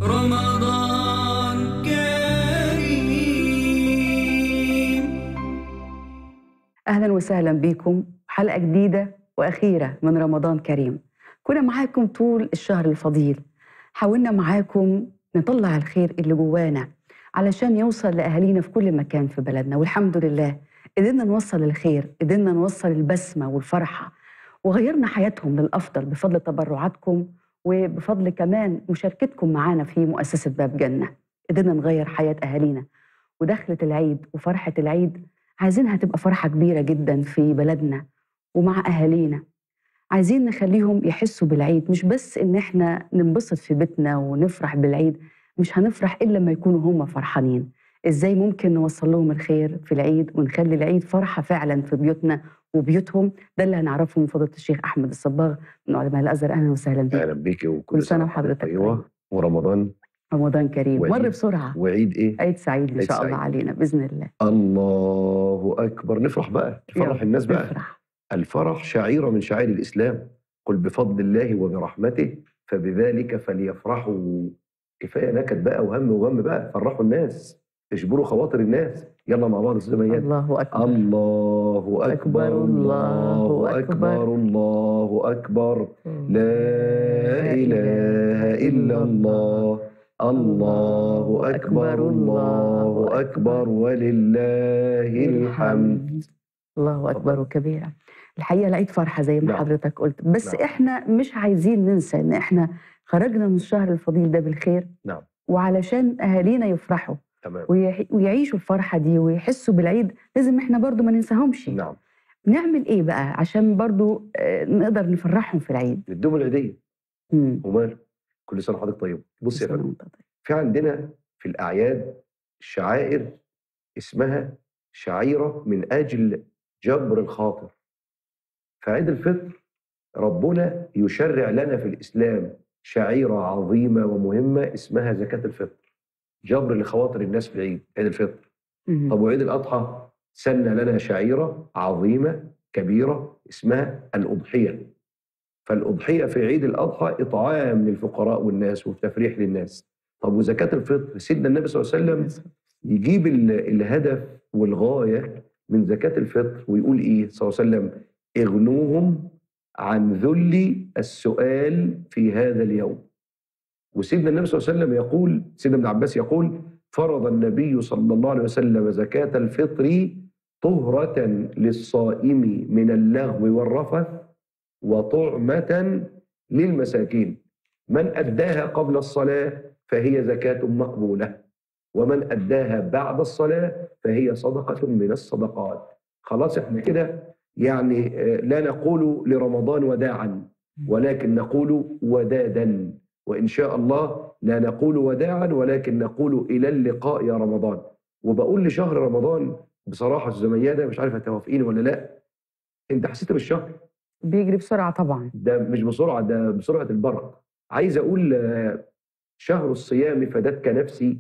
رمضان كريم اهلا وسهلا بكم حلقه جديده واخيره من رمضان كريم كنا معاكم طول الشهر الفضيل حاولنا معاكم نطلع الخير اللي جوانا علشان يوصل لاهالينا في كل مكان في بلدنا والحمد لله قدرنا نوصل الخير قدرنا نوصل البسمه والفرحه وغيرنا حياتهم للافضل بفضل تبرعاتكم وبفضل كمان مشاركتكم معانا في مؤسسه باب جنه قدرنا نغير حياه اهالينا ودخلت العيد وفرحه العيد عايزينها تبقى فرحة كبيرة جدا في بلدنا ومع أهالينا عايزين نخليهم يحسوا بالعيد مش بس إن إحنا ننبسط في بيتنا ونفرح بالعيد مش هنفرح إلا لما يكونوا هم فرحانين إزاي ممكن نوصل لهم الخير في العيد ونخلي العيد فرحة فعلا في بيوتنا وبيوتهم ده اللي هنعرفه من فضيلة الشيخ أحمد الصباغ من علماء الأزهر أهلا وسهلا بك اهلا بيكي وكل كل سنة وحضرتك ايوه طيب. ورمضان رمضان كريم وعيد. مر بسرعة وعيد ايه؟ عيد سعيد إن عيد شاء الله سعيد. علينا بإذن الله الله اكبر نفرح بقى نفرح يلا، الناس بقى نفرح الفرح شعيره من شعائر الاسلام قل بفضل الله وبرحمته فبذلك فليفرحوا كفايه نكد بقى وهم وغم بقى فرحوا الناس اجبروا خواطر الناس يلا مع بعض الزميات الله أكبر الله أكبر، اكبر الله الله أكبر. اكبر الله اكبر لا إله إلا الله الله أكبر الله أكبر ولله الحمد الله اكبر كبيرا الحقيقه لقيت فرحه زي ما نعم. حضرتك قلت بس نعم. احنا مش عايزين ننسى ان احنا خرجنا من الشهر الفضيل ده بالخير نعم. وعلشان اهالينا يفرحوا تمام ويح- ويعيشوا الفرحه دي ويحسوا بالعيد لازم احنا برضو ما ننساهمش نعم نعمل ايه بقى عشان برضو آه، نقدر نفرحهم في العيد ندوم العيدية مم. وماله كل سنة وحضرتك طيب بص يا سنة فندم وأنت طيب. في عندنا في الأعياد شعائر اسمها شعيرة من أجل جبر الخاطر فعيد الفطر ربنا يشرع لنا في الإسلام شعيرة عظيمة ومهمة اسمها زكاة الفطر جبر لخواطر الناس في العيد عيد الفطر مم. طب وعيد الأضحى سن لنا شعيرة عظيمة كبيرة اسمها الأضحية فالأضحية في عيد الأضحى إطعام للفقراء والناس وتفريح للناس طب وزكاة الفطر سيدنا النبي صلى الله عليه وسلم يجيب ال- الهدف والغاية من زكاة الفطر ويقول إيه صلى الله عليه وسلم اغنوهم عن ذل السؤال في هذا اليوم وسيدنا النبي صلى الله عليه وسلم يقول سيدنا ابن عباس يقول فرض النبي صلى الله عليه وسلم زكاة الفطر طهرة للصائم من اللغو والرفث وطعمة للمساكين من أداها قبل الصلاة فهي زكاة مقبولة ومن أداها بعد الصلاة فهي صدقة من الصدقات خلاص احنا كده يعني آه، لا نقول لرمضان وداعا ولكن نقول ودادا وإن شاء الله لا نقول وداعا ولكن نقول إلى اللقاء يا رمضان وبقول لشهر رمضان بصراحة الزميادة مش عارف هتوافقيني ولا لا انت حسيت بالشهر بيجري بسرعه طبعا ده مش بسرعة ده بسرعة البرق عايز أقول آه، شهر الصيام فدتك نفسي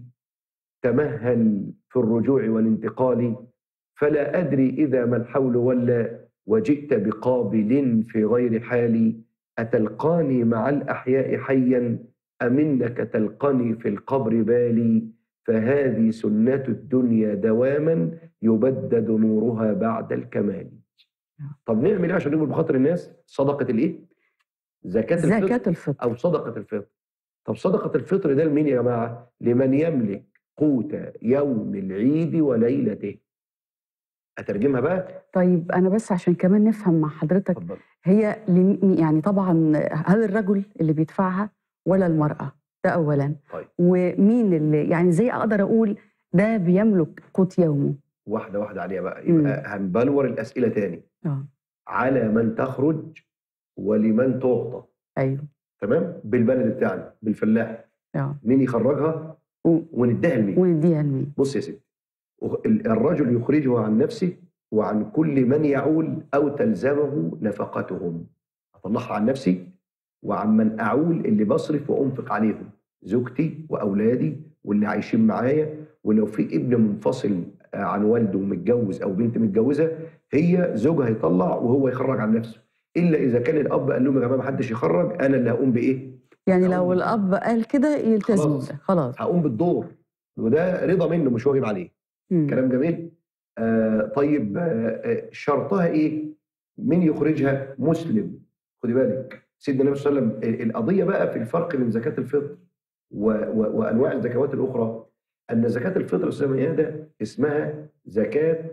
تمهل في الرجوع والانتقال فلا أدري إذا ما الحول ولا وجئت بقابل في غير حالي أتلقاني مع الأحياء حيا أم إنك تلقني في القبر بالي فهذه سنة الدنيا دواما يبدد نورها بعد الكمال طب نعمل ايه عشان نجبر بخاطر الناس صدقه الايه زكاه الفطر زكاه الفطر او صدقه الفطر طب صدقه الفطر ده لمين يا جماعه لمن يملك قوت يوم العيد وليلته اترجمها بقى طيب انا بس عشان كمان نفهم مع حضرتك اتفضل هي لم- يعني طبعا هل الرجل اللي بيدفعها ولا المرأة ده أولا طيب. ومين اللي يعني زي أقدر أقول ده بيملك قوت يومه واحده واحده عليها بقى يبقى هنبلور الاسئله تاني اه على من تخرج ولمن تعطى أيوه تمام بالبلد بتاعنا بالفلاح اه مين يخرجها و- ونديها لمين ونديها لمين بص يا سيدي ال- الرجل يخرجه عن نفسه وعن كل من يعول أو تلزمه نفقتهم أطلعها عن نفسي وعن من أعول اللي بصرف وأنفق عليهم زوجتي وأولادي واللي عايشين معايا ولو في ابن منفصل عن والده ومتجوز أو بنت متجوزة هي زوجها يطلع وهو يخرج عن نفسه إلا إذا كان الأب قال لهم يا جماعة ما حدش يخرج أنا اللي هقوم بإيه؟ يعني هقوم لو بالدور. الاب قال كده يلتزموا خلاص. ده خلاص هقوم بالدور وده رضا منه مش واجب عليه مم. كلام جميل آه طيب آه آه، شرطها ايه مين يخرجها مسلم خدي بالك سيدنا النبي صلى الله عليه وسلم القضيه بقى في الفرق بين زكاه الفطر و و وانواع الزكوات الاخرى ان زكاه الفطر السماويه ده اسمها زكاه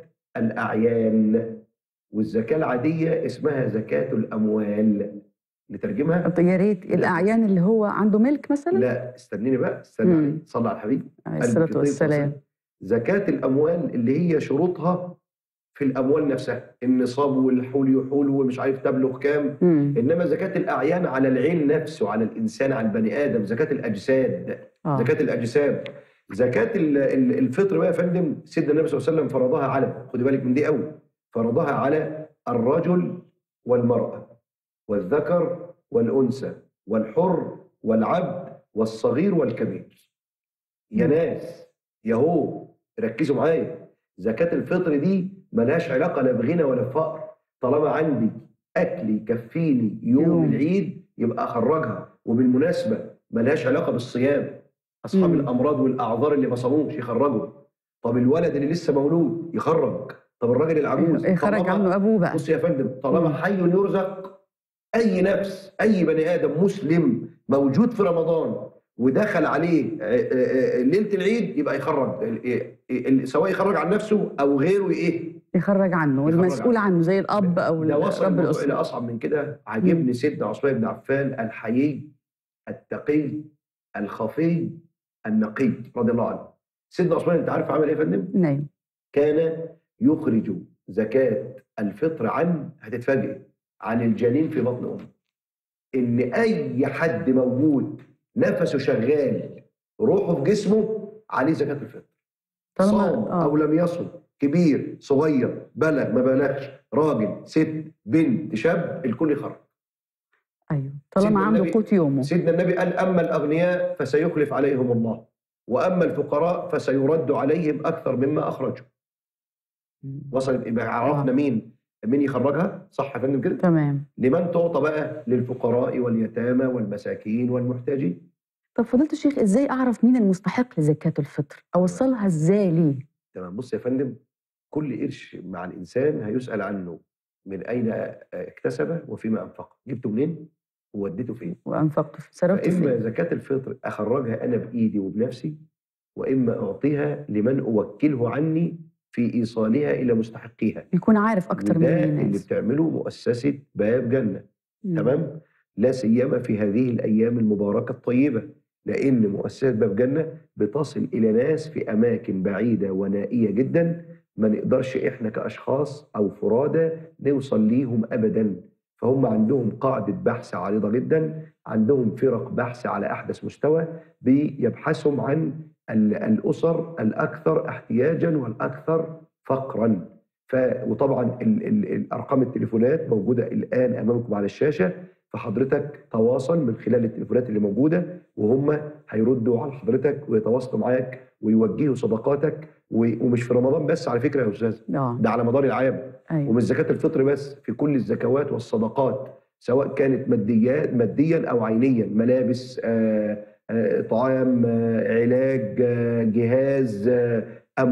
الاعيان والزكاه العاديه اسمها زكاه الاموال نترجمها طب يا ريت الاعيان اللي هو عنده ملك مثلا لا استنيني بقى استنى مم. علي. صلى على الحبيب عليه قلبك الصلاه يطيب والسلام وصل. زكاة الأموال اللي هي شروطها في الأموال نفسها النصاب والحول يحول ومش عارف تبلغ كام مم. إنما زكاة الأعيان على العين نفسه على الإنسان على البني آدم زكاة الأجساد اه زكاة الأجساد زكاة ال- ال- الفطر بقى يا فندم سيدنا النبي صلى الله عليه وسلم فرضها على خدي بالك من دي قوي فرضها على الرجل والمرأة والذكر والأنثى والحر والعبد والصغير والكبير يا مم. ناس يا هو ركزوا معايا زكاة الفطر دي ملهاش علاقة لا بغنى ولا بفقر طالما عندي أكل يكفيني يوم, يوم. يوم العيد يبقى أخرجها وبالمناسبة ملهاش علاقة بالصيام أصحاب مم. الأمراض والأعذار اللي ما صاموش يخرجوا طب الولد اللي لسه مولود يخرج طب الراجل العجوز يخرج طالما- عنه ابوه بقى بص يا فندم طالما مم. حي يرزق اي نفس اي بني ادم مسلم موجود في رمضان ودخل عليه آه، آه، آه، ليله العيد يبقى يخرج ال- ال- سواء يخرج عن نفسه او غيره ايه يخرج عنه يخرج والمسؤول عنه. عنه زي الاب او ده وصل رب الموضوع الى الاسره اصعب من كده عجبني سيدنا عثمان بن عفان الحيي التقي الخفي النقي رضي الله عنه سيدنا عثمان انت عارف عمل ايه يا فندم؟ نعم كان يخرج زكاة الفطر عن هتتفاجئ عن الجنين في بطن أمه إن أي حد موجود نفسه شغال روحه في جسمه عليه زكاة الفطر طالما صام آه. أو لم يصم كبير صغير بلغ ما بلغش راجل ست بنت شاب الكل يخرج ايوه طالما سيدنا عنده النبي- قوت يومه سيدنا النبي قال أما الأغنياء فسيخلف عليهم الله وأما الفقراء فسيرد عليهم أكثر مما أخرجوا مم. وصلت يبقى عرفنا آه. مين مين يخرجها صح يا فندم كده تمام لمن تعطى بقى للفقراء واليتامى والمساكين والمحتاجين طب فضيله الشيخ ازاي اعرف مين المستحق لزكاه الفطر اوصلها ازاي ليه تمام بص يا فندم كل قرش مع الانسان هيسال عنه من اين اكتسبه وفيما انفقه جبته منين ووديته فين وانفقت في صرفت فاما فين زكاه الفطر اخرجها انا بايدي وبنفسي واما اعطيها لمن اوكله عني في ايصالها الى مستحقيها يكون عارف اكتر من وده اللي الناس بتعمله مؤسسه باب جنه مم. تمام لا سيما في هذه الايام المباركه الطيبه لان مؤسسه باب جنه بتصل الى ناس في اماكن بعيده ونائيه جدا ما نقدرش احنا كاشخاص او فرادى نوصل ليهم ابدا فهم عندهم قاعده بحث عريضه جدا عندهم فرق بحث على احدث مستوى بيبحثهم عن ال- الاسر الاكثر احتياجا والاكثر فقرا ف وطبعا ال ال الارقام التليفونات موجوده الان امامكم على الشاشه فحضرتك تواصل من خلال التليفونات اللي موجوده وهم هيردوا على حضرتك ويتواصلوا معاك ويوجهوا صدقاتك و- ومش في رمضان بس على فكره يا استاذ اه ده على مدار العام ايوه ومش زكاه الفطر بس في كل الزكوات والصدقات سواء كانت ماديات ماديا او عينيا ملابس آه، آه، طعام آه، علاج آه، جهاز آه،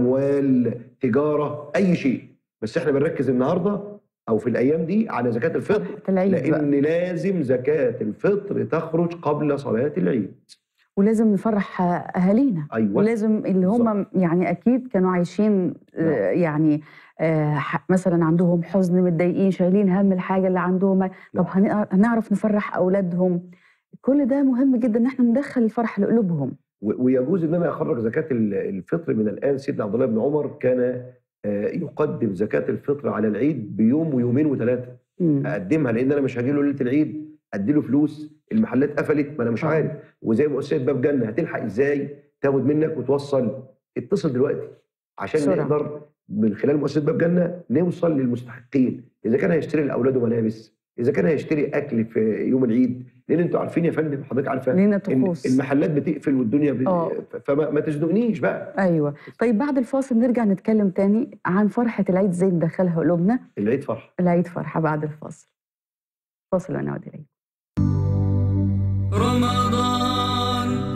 اموال تجاره اي شيء بس احنا بنركز النهارده او في الايام دي على زكاه الفطر فرحة العيد بقى لان لازم زكاه الفطر تخرج قبل صلاه العيد ولازم نفرح اهالينا ايوه ولازم اللي هم يعني اكيد كانوا عايشين آه، يعني آه، ح- مثلا عندهم حزن متضايقين شايلين هم الحاجه اللي عندهم طب نعم. هنق- هنعرف نفرح اولادهم كل ده مهم جدا ان احنا ندخل الفرح لقلوبهم و- ويجوز ان انا اخرج زكاه ال- الفطر من الان سيدنا عبد الله بن عمر كان آه، يقدم زكاه الفطر على العيد بيوم ويومين وثلاثه مم. اقدمها لان انا مش هجي له ليله العيد ادي له فلوس المحلات قفلت ما انا مش آه. عارف وزي مؤسسه باب جنه هتلحق ازاي تاخد منك وتوصل اتصل دلوقتي عشان بسرعة. نقدر من خلال مؤسسه باب جنه نوصل للمستحقين اذا كان هيشتري لاولاده ملابس اذا كان هيشتري اكل في يوم العيد لان انتوا عارفين يا فندم حضرتك عارفه لينا إن طقوس المحلات بتقفل والدنيا ب... آه. فما ما تزنقنيش بقى ايوه طيب بعد الفاصل نرجع نتكلم تاني عن فرحه العيد ازاي ندخلها قلوبنا العيد فرحه العيد فرحه بعد الفاصل فاصل ونعود اليكم رمضان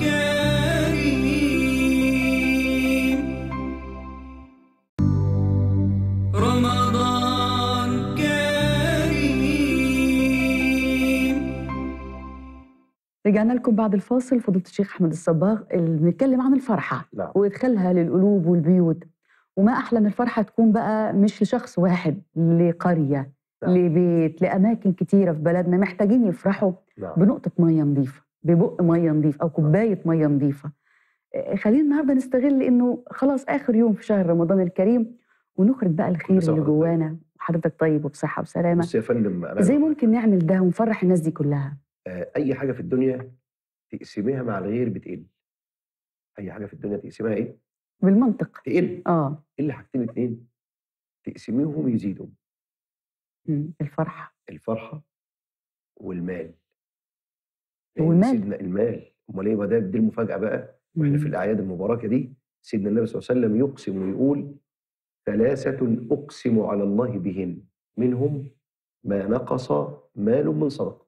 كريم رمضان كريم رجعنا لكم بعد الفاصل فضيلة الشيخ أحمد الصباغ اللي بنتكلم عن الفرحة نعم وإدخالها للقلوب والبيوت وما أحلى إن الفرحة تكون بقى مش لشخص واحد لقرية نعم. لبيت لأماكن كتيرة في بلدنا محتاجين يفرحوا نعم بنقطة مية نظيفة ببق مية نظيف أو كوباية مية نظيفة آه، خلينا النهاردة نستغل إنه خلاص آخر يوم في شهر رمضان الكريم ونخرج بقى الخير سنة اللي وأنت طيب. جوانا وحضرتك طيب وبصحة وسلامة بص يا فندم أنا إزاي ممكن نعمل ده ونفرح الناس دي كلها آه، اي حاجه في الدنيا تقسميها مع الغير بتقل اي حاجه في الدنيا تقسمها ايه بالمنطق تقل آه الا حاجتين اتنين تقسميهم يزيدوا مم، الفرحة الفرحه والمال لأن والمال. سيدنا المال امال ايه ما ده دي المفاجاه بقى واحنا في مم. الاعياد المباركه دي سيدنا النبي صلى الله عليه وسلم يقسم ويقول ثلاثه اقسم على الله بهن منهم ما نقص مال من صدقه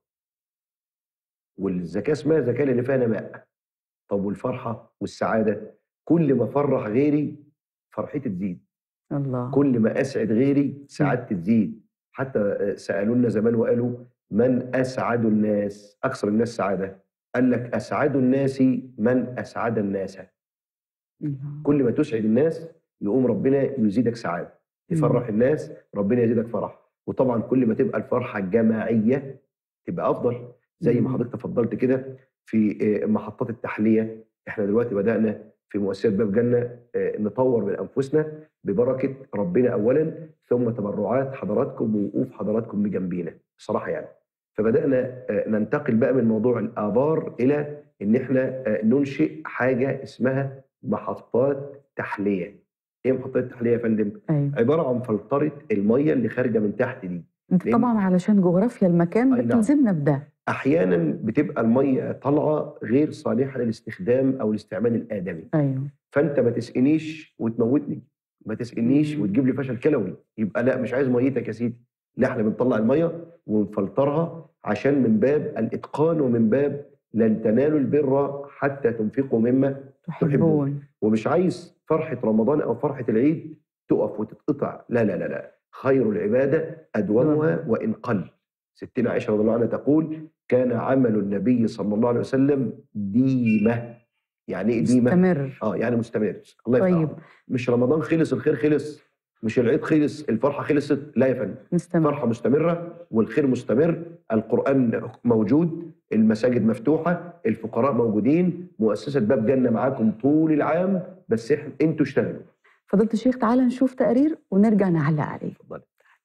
والزكاه اسمها زكاه لان فيها نماء طب والفرحه والسعاده كل ما فرح غيري فرحتي تزيد الله كل ما اسعد غيري سعادتي تزيد حتى آه، سالونا زمان وقالوا من اسعد الناس اكثر الناس سعاده قال لك اسعد الناس من اسعد الناس الله. كل ما تسعد الناس يقوم ربنا يزيدك سعاده تفرح الناس ربنا يزيدك فرح وطبعا كل ما تبقى الفرحه جماعيه تبقى افضل زي ما مم. حضرتك تفضلت كده في آه، محطات التحليه احنا دلوقتي بدانا في مؤسسه باب جنه آه، نطور من انفسنا ببركه ربنا اولا ثم تبرعات حضراتكم ووقوف حضراتكم بجنبينا بصراحه يعني فبدانا آه، ننتقل بقى من موضوع الابار الى ان احنا آه، ننشئ حاجه اسمها محطات تحليه ايه محطات التحليه يا فندم أيوه عباره عن فلتره الميه اللي خارجه من تحت دي انت لأن- طبعا علشان جغرافيا المكان أي نعم. بتلزمنا بده احيانا بتبقى الميه طالعه غير صالحه للاستخدام او الاستعمال الادمي ايوه فانت ما تسقنيش وتموتني ما تسقنيش مم. وتجيب لي فشل كلوي يبقى لا مش عايز ميتك يا سيدي لا احنا بنطلع الميه ونفلترها عشان من باب الاتقان ومن باب لن تنالوا البر حتى تنفقوا مما تحبون ومش عايز فرحه رمضان او فرحه العيد تقف وتتقطع لا لا لا لا خير العباده ادومها وان قل ستنا عائشه رضي الله عنها تقول كان عمل النبي صلى الله عليه وسلم ديمه يعني ايه ديمه؟ مستمر اه يعني مستمر الله يفتح طيب. عليك. مش رمضان خلص الخير خلص مش العيد خلص الفرحه خلصت لا يا فندم مستمر فرحه مستمره والخير مستمر القران موجود المساجد مفتوحه الفقراء موجودين مؤسسه باب جنه معاكم طول العام بس احنا انتوا اشتغلوا فضيلة الشيخ تعالى نشوف تقرير ونرجع نعلق عليه اتفضل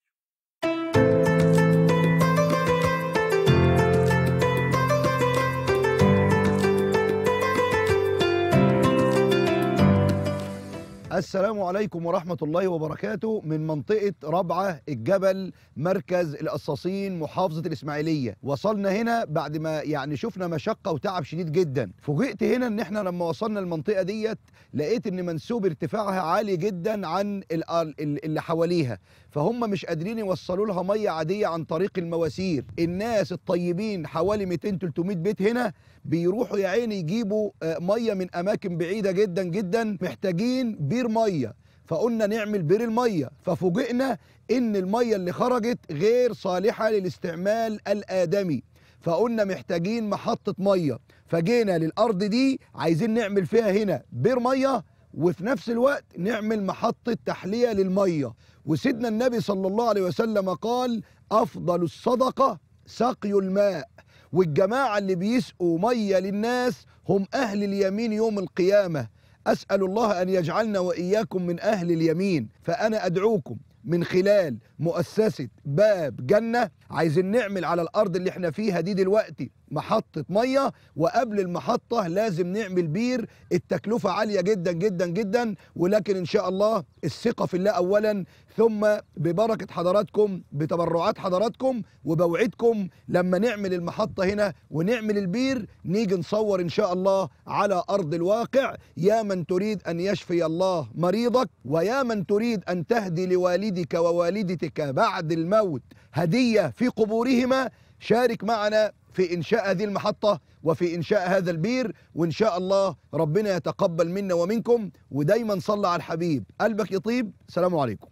السلام عليكم ورحمة الله وبركاته من منطقة ربعة الجبل مركز القصاصين محافظة الإسماعيلية وصلنا هنا بعد ما يعني شفنا مشقة وتعب شديد جدا فوجئت هنا ان احنا لما وصلنا المنطقة ديت لقيت ان منسوب ارتفاعها عالي جدا عن ال- ال- اللي حواليها فهم مش قادرين يوصلوا لها مية عادية عن طريق المواسير الناس الطيبين حوالي 200 300 بيت هنا بيروحوا يا عيني يجيبوا آه، ميه من اماكن بعيده جدا جدا محتاجين بير ميه فقلنا نعمل بير الميه ففوجئنا ان الميه اللي خرجت غير صالحه للاستعمال الادمي فقلنا محتاجين محطه ميه فجينا للارض دي عايزين نعمل فيها هنا بير ميه وفي نفس الوقت نعمل محطه تحليه للميه وسيدنا النبي صلى الله عليه وسلم قال افضل الصدقه سقي الماء والجماعة اللي بيسقوا مية للناس هم أهل اليمين يوم القيامة أسأل الله أن يجعلنا وإياكم من أهل اليمين فأنا أدعوكم من خلال مؤسسة باب جنة عايزين نعمل على الأرض اللي احنا فيها دي دلوقتي محطة مية وقبل المحطة لازم نعمل بير التكلفة عالية جدا جدا جدا ولكن إن شاء الله الثقة في الله أولا ثم ببركة حضراتكم بتبرعات حضراتكم وبوعدكم لما نعمل المحطة هنا ونعمل البير نيجي نصور إن شاء الله على أرض الواقع يا من تريد أن يشفي الله مريضك ويا من تريد أن تهدي لوالدك ووالدتك بعد الموت هدية في قبورهما شارك معنا في إنشاء هذه المحطة وفي انشاء هذا البير وان شاء الله ربنا يتقبل منا ومنكم ودايما صلى على الحبيب قلبك يطيب سلام عليكم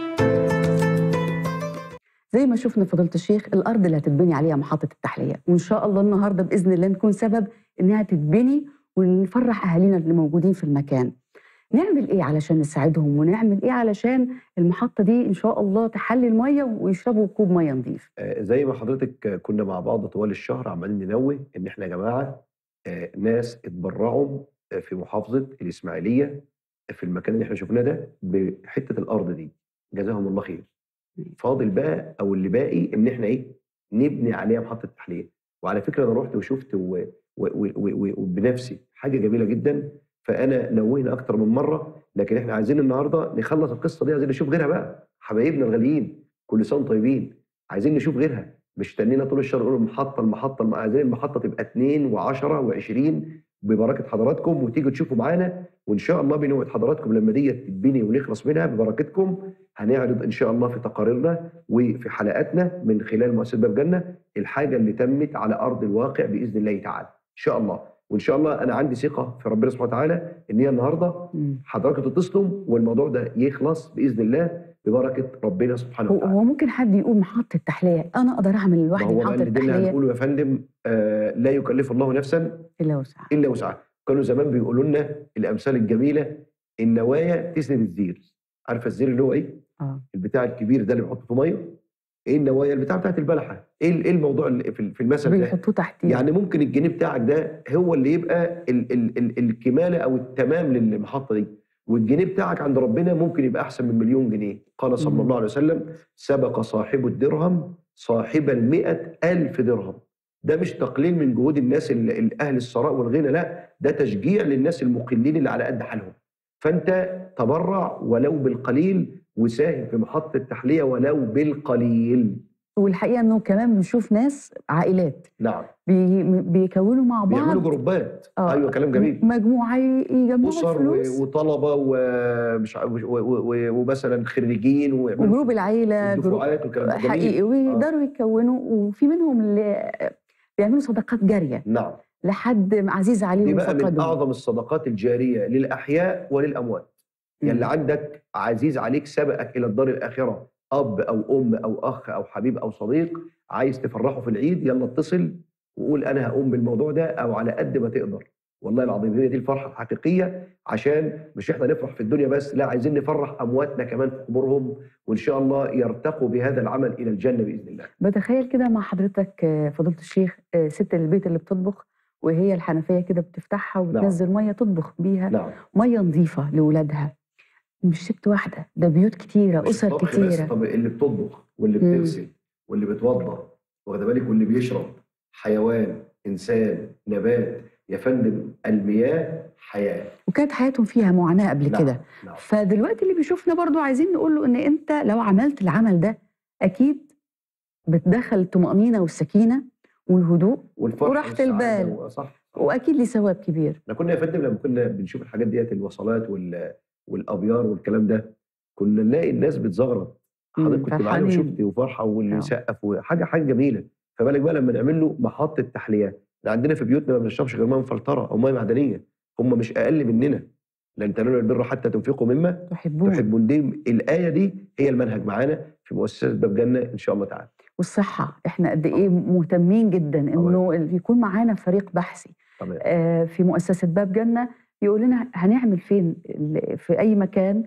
زي ما شفنا فضيلة الشيخ الأرض اللي هتتبني عليها محطة التحلية وإن شاء الله النهاردة بإذن الله نكون سبب إنها تتبني ونفرح أهالينا اللي موجودين في المكان نعمل إيه علشان نساعدهم ونعمل إيه علشان المحطة دي إن شاء الله تحلي المية ويشربوا كوب مية نظيف آه، زي ما حضرتك آه، كنا مع بعض طوال الشهر عمالين ننوه ان احنا يا جماعه آه، ناس اتبرعوا آه، في محافظه الاسماعيليه في المكان اللي احنا شفناه ده بحته الارض دي جزاهم الله خير فاضل بقى او اللي باقي ان احنا ايه نبني عليها محطه تحليه وعلى فكره انا رحت وشفت و- و- و- و- وبنفسي حاجه جميله جدا فانا نوهنا اكتر من مره لكن احنا عايزين النهارده نخلص القصه دي عايزين نشوف غيرها بقى حبايبنا الغاليين كل سنه وانتم طيبين عايزين نشوف غيرها مش تنينا طول الشهر نقول المحطه المحطه الم- عايزين المحطه تبقى 2 و10 و20 ببركه حضراتكم وتيجوا تشوفوا معانا وان شاء الله بنوعد حضراتكم لما دي تتبني ونخلص منها ببركتكم هنعرض ان شاء الله في تقاريرنا وفي حلقاتنا من خلال مؤسسه باب جنه الحاجه اللي تمت على ارض الواقع باذن الله تعالى ان شاء الله وان شاء الله انا عندي ثقه في ربنا سبحانه وتعالى ان هي النهارده مم. حضراتكم تتصلوا والموضوع ده يخلص باذن الله ببركه ربنا سبحانه هو وتعالى هو ممكن حد يقول محطة تحلية أنا أقدر أعمل ما لوحدي هو بقى محطة اللي ده اللي تحلية هنقوله يا فندم آه لا يكلف الله نفسا إلا وسعها الا وسعها كانوا زمان بيقولوا لنا الامثال الجميله النوايا تسند الزير عارفه الزير اللي هو ايه آه. البتاع الكبير ده اللي بيحطه في ميه ايه النوايا البتاع بتاعت البلحه ايه ايه الموضوع اللي في في المثل ده بيحطوه تحتيه يعني ممكن الجنيه بتاعك ده هو اللي يبقى ال ال ال الكماله او التمام للمحطه دي والجنيه بتاعك عند ربنا ممكن يبقى احسن من مليون جنيه قال صلى مم. الله عليه وسلم سبق صاحب الدرهم صاحب المئة ألف درهم ده مش تقليل من جهود الناس ال- ال- اهل الثراء والغنى لا ده تشجيع للناس المقلين اللي على قد حالهم فانت تبرع ولو بالقليل وساهم في محطه التحليه ولو بالقليل والحقيقة إنه كمان بنشوف ناس عائلات نعم بي بيكونوا مع بيعملوا بعض جروبات آه. ايوه كلام جميل مجموعة يجمعوا اسر الفلوس و- وطلبه ومش ع- و- و- و- ومثلا خريجين ويعملوا وجروب العيلة جروب دفعات والكلام ده جميل. حقيقي ويقدروا يكونوا وفي منهم اللي بيعملوا صداقات جارية نعم لحد عزيز دي عليهم بقى من فقدوا اعظم الصدقات الجاريه للاحياء وللاموات يعني اللي عندك عزيز عليك سبقك الى الدار الاخره اب او ام او اخ او حبيب او صديق عايز تفرحه في العيد يلا اتصل وقول انا هقوم بالموضوع ده او على قد ما تقدر والله العظيم هي دي الفرحه الحقيقيه عشان مش احنا نفرح في الدنيا بس لا عايزين نفرح امواتنا كمان في قبورهم وان شاء الله يرتقوا بهذا العمل الى الجنه باذن الله بتخيل كده مع حضرتك آه، فضيلة الشيخ آه، ست البيت اللي بتطبخ وهي الحنفية كده بتفتحها وبتنزل مية تطبخ بيها نعم مية نظيفة لأولادها مش ست واحدة ده بيوت كتيرة مش أسر الطبخ بس كتيرة طب اللي بتطبخ واللي مم. بتغسل واللي بتوضى واخد بالك واللي بيشرب حيوان انسان نبات يا فندم المياه حياه وكانت حياتهم فيها معاناة قبل نعم، كده نعم فدلوقتي اللي بيشوفنا برضو عايزين نقول له ان انت لو عملت العمل ده اكيد بتدخل الطمأنينة والسكينة والهدوء والفرح وراحة والسعادة البال. و- صح واكيد ليه ثواب كبير احنا كنا يا فندم لما كنا بنشوف الحاجات ديت الوصلات وال والابيار والكلام ده كنا نلاقي الناس بتزغرط مم، حضرتك كنت معانا فرحانين. وشفتي وفرحه واللي آه. يسقف وحاجه حاجه جميله فبالك بقى لما نعمل له محطه تحليه احنا عندنا في بيوتنا ما بنشربش غير ميه مفلتره او ميه معدنيه هم مش اقل مننا لن تنالوا البر حتى تنفقوا مما تحبون تحبون دي الايه دي هي المنهج معانا في مؤسسه باب جنه ان شاء الله تعالى والصحة احنا قد ايه مهتمين جدا انه يكون معانا فريق بحثي تمام آه، في مؤسسة باب جنة يقول لنا هنعمل فين ال- في اي مكان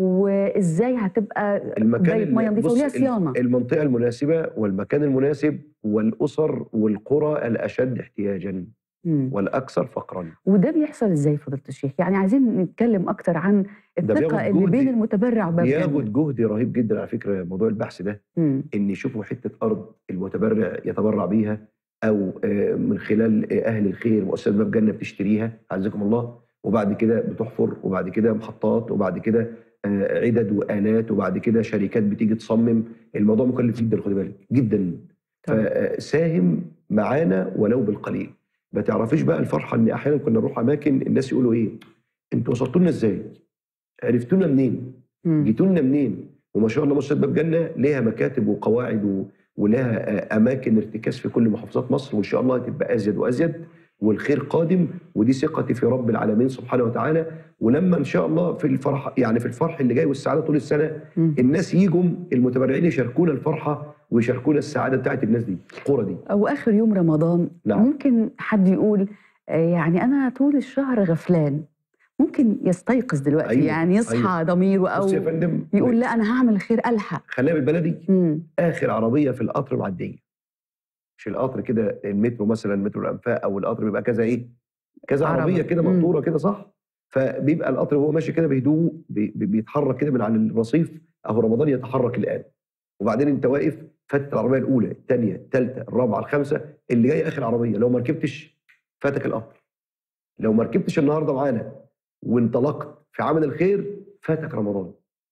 وازاي هتبقى المكان بداية اللي- مية نظيفة بص، وليها ال- صيانة المنطقه المناسبه والمكان المناسب والاسر والقرى الاشد احتياجا مم. والاكثر فقرا وده بيحصل ازاي فضيلة الشيخ؟ يعني عايزين نتكلم اكتر عن ده بياخد الثقة اللي جهد- بين المتبرع وباب جنة بياخد جهد رهيب جدا على فكره موضوع البحث ده مم. ان يشوفوا حته ارض المتبرع يتبرع بيها او آه، من خلال آه، اهل الخير مؤسسه باب جنه بتشتريها عزكم الله وبعد كده بتحفر وبعد كده محطات وبعد كده آه، عدد والات وبعد كده شركات بتيجي تصمم الموضوع مكلف جدا خدي بالك جدا طبعا. فساهم معانا ولو بالقليل ما تعرفيش بقى الفرحه ان احيانا كنا نروح اماكن الناس يقولوا ايه انتوا وصلتوا لنا ازاي عرفتونا منين مم. جيتوا لنا منين وما شاء الله مؤسسه باب جنه ليها مكاتب وقواعد و... ولها آه، اماكن ارتكاز في كل محافظات مصر وان شاء الله تبقى ازيد وازيد والخير قادم ودي ثقتي في رب العالمين سبحانه وتعالى ولما ان شاء الله في الفرح يعني في الفرح اللي جاي والسعاده طول السنه مم. الناس يجوا المتبرعين يشاركونا الفرحه ويشاركونا السعاده بتاعت الناس دي القرى دي او اخر يوم رمضان نعم. ممكن حد يقول آه، يعني انا طول الشهر غفلان ممكن يستيقظ دلوقتي أيوة، يعني يصحى أيوة. ضميره او بص يا فندم يقول لا انا هعمل خير الحق خليها بالبلدي مم. اخر عربيه في القطر معديه مش القطر كده المترو مثلا مترو الانفاق او القطر بيبقى كذا ايه كذا عربة. عربيه كده مم. مقطوره كده صح فبيبقى القطر وهو ماشي كده بهدوء بي- بي- بيتحرك كده من على الرصيف اهو رمضان يتحرك الان وبعدين انت واقف فاتت العربيه الاولى الثانيه الثالثه الرابعه الخامسه اللي جاي اخر عربيه لو ما ركبتش فاتك القطر لو ما ركبتش النهارده معانا وانطلقت في عمل الخير فاتك رمضان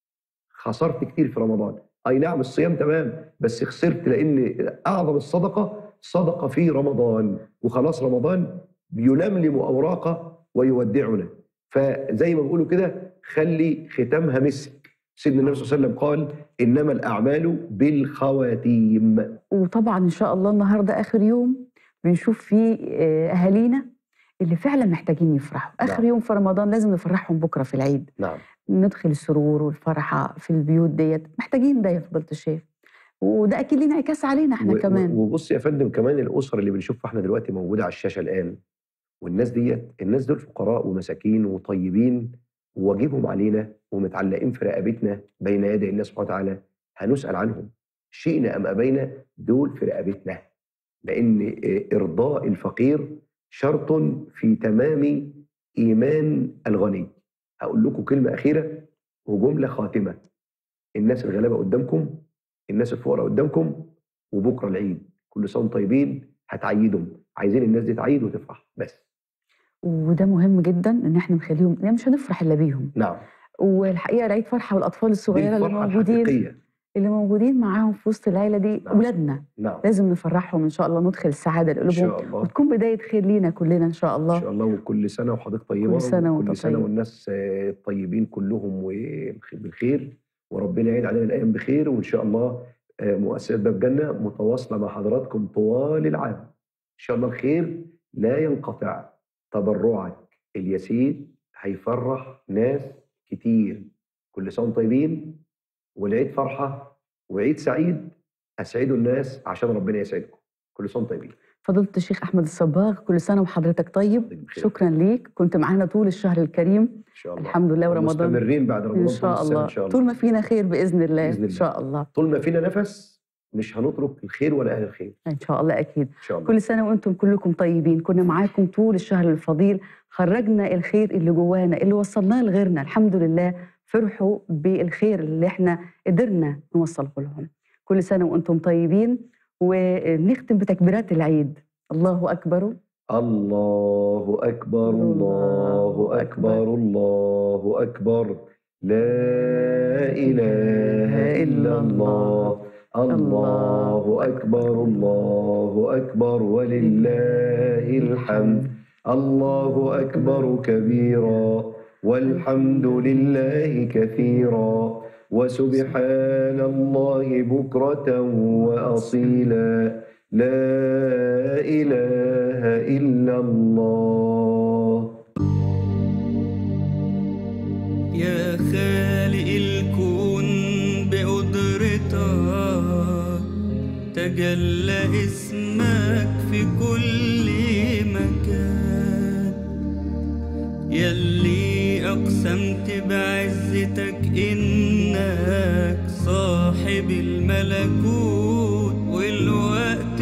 خسرت كتير في رمضان اي نعم الصيام تمام بس خسرت لان اعظم الصدقه صدقه في رمضان وخلاص رمضان بيلملم اوراقه ويودعنا فزي ما بيقولوا كده خلي ختامها مسك سيدنا النبي صلى الله عليه وسلم قال انما الاعمال بالخواتيم وطبعا ان شاء الله النهارده اخر يوم بنشوف فيه آه، اهالينا اللي فعلا محتاجين يفرحوا اخر نعم. يوم في رمضان لازم نفرحهم بكره في العيد نعم ندخل السرور والفرحه في البيوت ديت محتاجين ده يا فضيله الشيخ وده اكيد ليه انعكاس علينا احنا و- كمان و- وبص يا فندم كمان الاسر اللي بنشوفها احنا دلوقتي موجوده على الشاشه الان والناس ديت الناس دول فقراء ومساكين وطيبين وواجبهم علينا ومتعلقين في رقبتنا بين يدي الله سبحانه وتعالى هنسال عنهم شئنا ام ابينا دول في رقبتنا لان آه، ارضاء الفقير شرط في تمام ايمان الغني هقول لكم كلمه اخيره وجمله خاتمه الناس الغلابه قدامكم الناس الفقراء قدامكم وبكره العيد كل سنه وانتم طيبين هتعيدهم عايزين الناس دي تعيد وتفرح بس وده مهم جدا ان احنا نخليهم يعني مش هنفرح الا بيهم نعم والحقيقه العيد فرحه والاطفال دي الصغيره اللي الفرحه موجودين الحقيقيه اللي موجودين معاهم في وسط العيله دي نعم. اولادنا نعم لازم نفرحهم ان شاء الله ندخل السعاده ان لقلوبهم شاء الله وتكون بدايه خير لينا كلنا ان شاء ان الله شاء الله وكل سنه وحضرتك طيبه كل سنة وأنت وكل سنه طيب. والناس آه، الطيبين كلهم والخ- بالخير وربنا يعيد علينا الايام بخير وان شاء الله آه، مؤسسه باب جنه متواصله مع حضراتكم طوال العام ان شاء الله الخير لا ينقطع تبرعك اليسير هيفرح ناس كتير كل سنه وانتم طيبين والعيد فرحه وعيد سعيد اسعدوا الناس عشان ربنا يسعدكم كل سنه وانتم طيبين فضيله الشيخ احمد الصباغ كل سنه وحضرتك طيب بخير. شكرا ليك كنت معانا طول الشهر الكريم ان شاء الله الحمد لله ورمضان مستمرين بعد رمضان ان طول شاء السنة الله ان شاء الله طول ما فينا خير باذن الله بإذن ان الله. شاء الله طول ما فينا نفس مش هنترك الخير ولا اهل الخير ان شاء الله اكيد ان شاء الله كل سنه وانتم كلكم طيبين كنا معاكم طول الشهر الفضيل خرجنا الخير اللي جوانا اللي وصلناه لغيرنا الحمد لله فرحوا بالخير اللي احنا قدرنا نوصله لهم كل سنه وانتم طيبين ونختم بتكبيرات العيد الله اكبر الله اكبر الله اكبر الله اكبر لا اله الا الله الله اكبر الله اكبر ولله الحمد الله اكبر كبيرا والحمد لله كثيرا وسبحان الله بكرة وأصيلا لا إله إلا الله يا خالق الكون بقدرتك تجلى اسمك في كل مكان يلي أقسمت بعزتك إنك صاحب الملكوت والوقت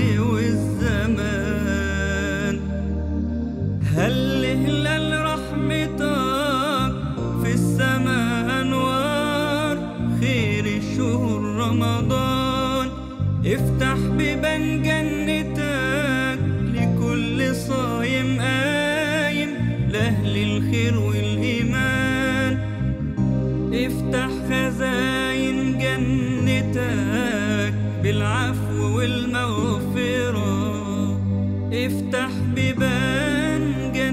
والزمان هل هلال رحمتك في السماء أنوار خير الشهور رمضان افتح بيبان جنتك لكل صايم قايم لأهل الخير والإيمان افتح خزاين جنتك بالعفو والمغفرة افتح بيبان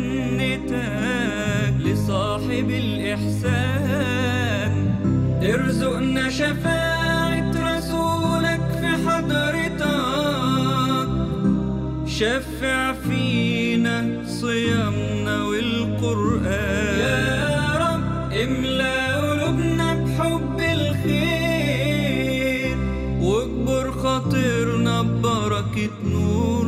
جنتك لصاحب الإحسان ارزقنا شفاعة رسولك في حضرتك شفع فينا صيامنا والقرآن يا رب املأ قلوبنا بحب الخير واكبر خاطرنا ببركة نور